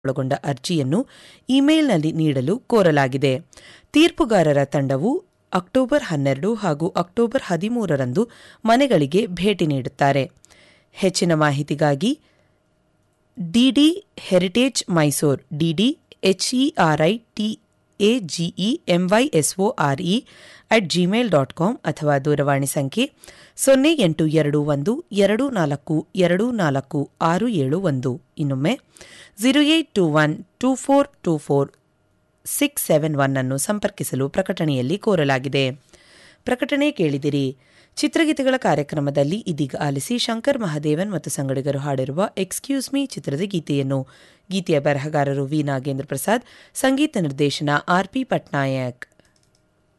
ಒಳಗೊಂಡ ಅರ್ಜಿಯನ್ನು ಇಮೇಲ್ನಲ್ಲಿ ನೀಡಲು ಕೋರಲಾಗಿದೆ ತೀರ್ಪುಗಾರರ ತಂಡವು ಅಕ್ಟೋಬರ್ ಹನ್ನೆರಡು ಹಾಗೂ ಅಕ್ಟೋಬರ್ ಹದಿಮೂರರಂದು ಮನೆಗಳಿಗೆ ಭೇಟಿ ನೀಡುತ್ತಾರೆ ಹೆಚ್ಚಿನ ಮಾಹಿತಿಗಾಗಿ DD heritage Mysore DD H E R I T A G E M Y S O R E at Gmail dot com ಅಥವಾ ದೂರವಾಣಿ ಸಂಖ್ಯೆ ಸೊನ್ನೆ ಎಂಟು ಎರಡು ಒಂದು ಎರಡು ನಾಲ್ಕು ಎರಡು ನಾಲ್ಕು ಆರು ಏಳು ಒಂದು ಇನ್ನೊಮ್ಮೆ zero eight two one two four two four six seven one ಅನ್ನು ಸಂಪರ್ಕಿಸಲು ಪ್ರಕಟಣೆಯಲ್ಲಿ ಕೋರಲಾಗಿದೆ ಪ್ರಕಟಣೆ ಕೇಳಿದಿರಿ ಚಿತ್ರಗೀತೆಗಳ ಕಾರ್ಯಕ್ರಮದಲ್ಲಿ ಇದೀಗ ಆಲಿಸಿ ಶಂಕರ್ ಮಹಾದೇವನ್ ಮತ್ತು ಸಂಗಡಿಗರು ಹಾಡಿರುವ ಎಕ್ಸ್ಕ್ಯೂಸ್ ಮೀ ಚಿತ್ರದ ಗೀತೆಯನ್ನು ಗೀತೆಯ ಬರಹಗಾರರು ವಿ ನಾಗೇಂದ್ರ ಪ್ರಸಾದ್ ಸಂಗೀತ ನಿರ್ದೇಶನ ಆರ್ ಪಿ ಪಟ್ನಾಯಕ್